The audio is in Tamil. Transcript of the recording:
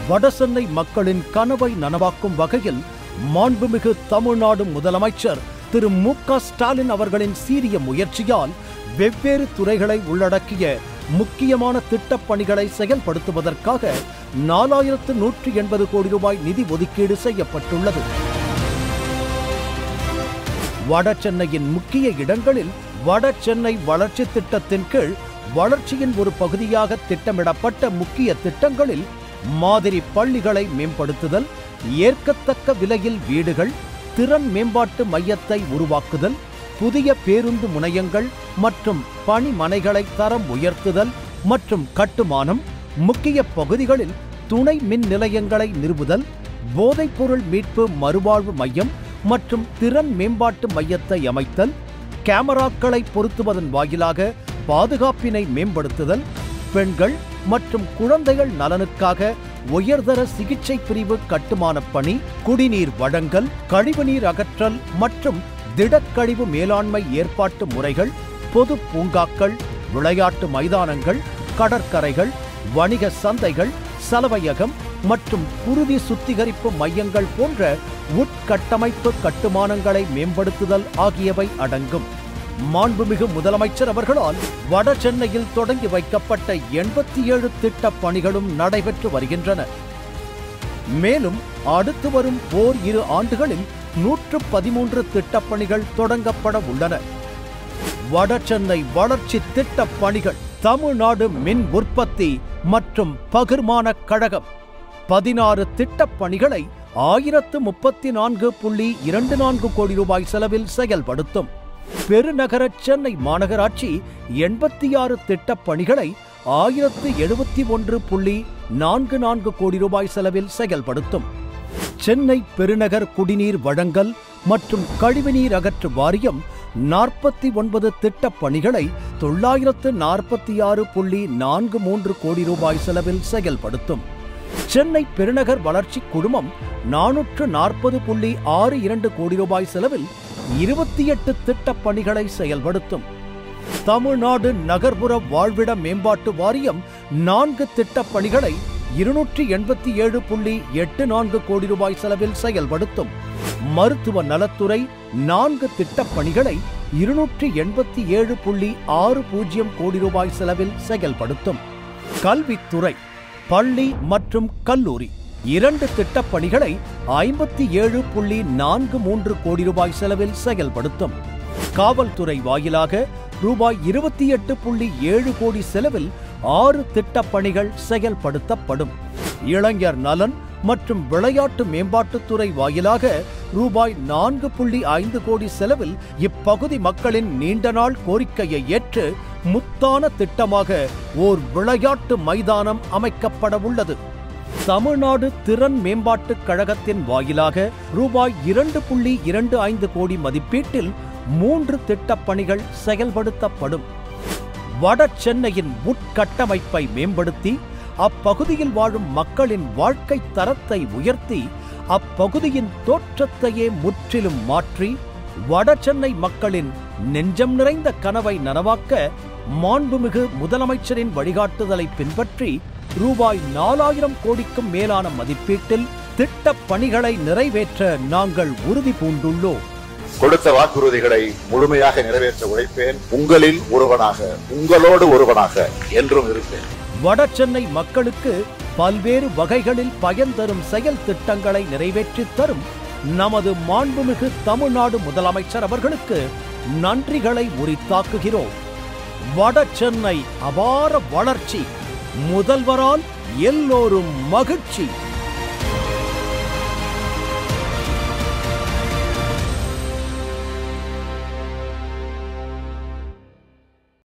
வடசென்னை மக்களின் கனவை நனவாக்கும் வகையில் மாண்புமிகு தமிழ்நாடு முதலமைச்சர் திரு மு க ஸ்டாலின் அவர்களின் சீரிய முயற்சியால் வெவ்வேறு துறைகளை உள்ளடக்கிய முக்கியமான திட்டப் பணிகளை செயல்படுத்துவதற்காக நாலாயிரத்து நூற்றி எண்பது கோடி ரூபாய் நிதி ஒதுக்கீடு செய்யப்பட்டுள்ளது வட சென்னையின் முக்கிய இடங்களில் வட சென்னை வளர்ச்சி திட்டத்தின் கீழ் வளர்ச்சியின் ஒரு பகுதியாக திட்டமிடப்பட்ட முக்கிய திட்டங்களில் மாதிரி பள்ளிகளை மேம்படுத்துதல் ஏற்கத்தக்க விலையில் வீடுகள் திறன் மேம்பாட்டு மையத்தை உருவாக்குதல் புதிய பேருந்து முனையங்கள் மற்றும் பணிமனைகளை தரம் உயர்த்துதல் மற்றும் கட்டுமானம் முக்கிய பகுதிகளில் துணை மின் நிலையங்களை நிறுவுதல் போதைப்பொருள் மீட்பு மறுவாழ்வு மையம் மற்றும் திறன் மேம்பாட்டு மையத்தை அமைத்தல் கேமராக்களை பொருத்துவதன் வாயிலாக பாதுகாப்பினை மேம்படுத்துதல் பெண்கள் மற்றும் குழந்தைகள் நலனுக்காக உயர்தர சிகிச்சை பிரிவு கட்டுமானப் பணி குடிநீர் வழங்கல் கழிவுநீர் அகற்றல் மற்றும் திடக்கழிவு மேலாண்மை ஏற்பாட்டு முறைகள் பொது பூங்காக்கள் விளையாட்டு மைதானங்கள் கடற்கரைகள் வணிக சந்தைகள் சலவையகம் மற்றும் குருதி சுத்திகரிப்பு மையங்கள் போன்ற உட்கட்டமைப்பு கட்டுமானங்களை மேம்படுத்துதல் ஆகியவை அடங்கும் மாண்புமிகு முதலமைச்சர் அவர்களால் வட சென்னையில் தொடங்கி வைக்கப்பட்ட எண்பத்தி ஏழு திட்டப் பணிகளும் நடைபெற்று வருகின்றன மேலும் அடுத்து வரும் ஓர் இரு ஆண்டுகளில் நூற்று பதிமூன்று திட்டப்பணிகள் தொடங்கப்பட உள்ளன வட சென்னை வளர்ச்சி திட்டப் பணிகள் தமிழ்நாடு மின் உற்பத்தி மற்றும் பகிர்மான கழகம் பதினாறு திட்டப் பணிகளை ஆயிரத்து முப்பத்தி நான்கு புள்ளி இரண்டு நான்கு கோடி ரூபாய் செலவில் செயல்படுத்தும் பெருநகர சென்னை மாநகராட்சி எண்பத்தி ஆறு திட்டப் பணிகளை ஆயிரத்து எழுபத்தி ஒன்று புள்ளி நான்கு நான்கு கோடி ரூபாய் செலவில் செயல்படுத்தும் சென்னை பெருநகர் குடிநீர் வழங்கல் மற்றும் கழிவுநீர் அகற்று வாரியம் நாற்பத்தி ஒன்பது திட்டப் பணிகளை தொள்ளாயிரத்து நாற்பத்தி ஆறு புள்ளி நான்கு மூன்று கோடி ரூபாய் செலவில் செயல்படுத்தும் சென்னை பெருநகர் வளர்ச்சி குழுமம் நானூற்று நாற்பது புள்ளி ஆறு இரண்டு கோடி ரூபாய் செலவில் இருபத்தி எட்டு திட்டப் பணிகளை செயல்படுத்தும் தமிழ்நாடு நகர்ப்புற வாழ்விட மேம்பாட்டு வாரியம் நான்கு திட்டப் பணிகளை இருநூற்றி எண்பத்தி ஏழு புள்ளி எட்டு நான்கு கோடி ரூபாய் செலவில் செயல்படுத்தும் மருத்துவ நலத்துறை நான்கு திட்டப் பணிகளை இருநூற்றி எண்பத்தி ஏழு புள்ளி ஆறு பூஜ்ஜியம் கோடி ரூபாய் செலவில் செயல்படுத்தும் கல்வித்துறை பள்ளி மற்றும் கல்லூரி இரண்டு திட்டப் பணிகளை ஐம்பத்தி ஏழு புள்ளி நான்கு மூன்று கோடி ரூபாய் செலவில் செயல்படுத்தும் காவல்துறை வாயிலாக ரூபாய் இருபத்தி எட்டு புள்ளி ஏழு கோடி செலவில் ஆறு திட்டப் பணிகள் செயல்படுத்தப்படும் இளைஞர் நலன் மற்றும் விளையாட்டு மேம்பாட்டுத்துறை வாயிலாக ரூபாய் நான்கு புள்ளி ஐந்து கோடி செலவில் இப்பகுதி மக்களின் நீண்ட நாள் கோரிக்கையை ஏற்று முத்தான திட்டமாக ஓர் விளையாட்டு மைதானம் அமைக்கப்பட உள்ளது தமிழ்நாடு திறன் மேம்பாட்டுக் கழகத்தின் வாயிலாக ரூபாய் இரண்டு புள்ளி இரண்டு ஐந்து கோடி மதிப்பீட்டில் மூன்று திட்டப் பணிகள் செயல்படுத்தப்படும் வட சென்னையின் உட்கட்டமைப்பை மேம்படுத்தி அப்பகுதியில் வாழும் மக்களின் வாழ்க்கை தரத்தை உயர்த்தி அப்பகுதியின் தோற்றத்தையே முற்றிலும் மாற்றி வட சென்னை மக்களின் நெஞ்சம் நிறைந்த கனவை நனவாக்க மாண்புமிகு முதலமைச்சரின் வழிகாட்டுதலை பின்பற்றி ரூபாய் நாலாயிரம் கோடிக்கும் மேலான மதிப்பீட்டில் திட்டப் பணிகளை நிறைவேற்ற நாங்கள் உறுதி பூண்டுள்ளோம் கொடுத்த வாக்குறுதிகளை முழுமையாக நிறைவேற்ற உழைப்பேன் உங்களில் ஒருவனாக உங்களோடு ஒருவனாக என்றும் இருப்பேன் வட சென்னை மக்களுக்கு பல்வேறு வகைகளில் பயன் தரும் செயல் திட்டங்களை நிறைவேற்றித் தரும் நமது மாண்புமிகு தமிழ்நாடு முதலமைச்சர் அவர்களுக்கு நன்றிகளை உரித்தாக்குகிறோம் வட சென்னை அபார வளர்ச்சி முதல்வரால் எல்லோரும் மகிழ்ச்சி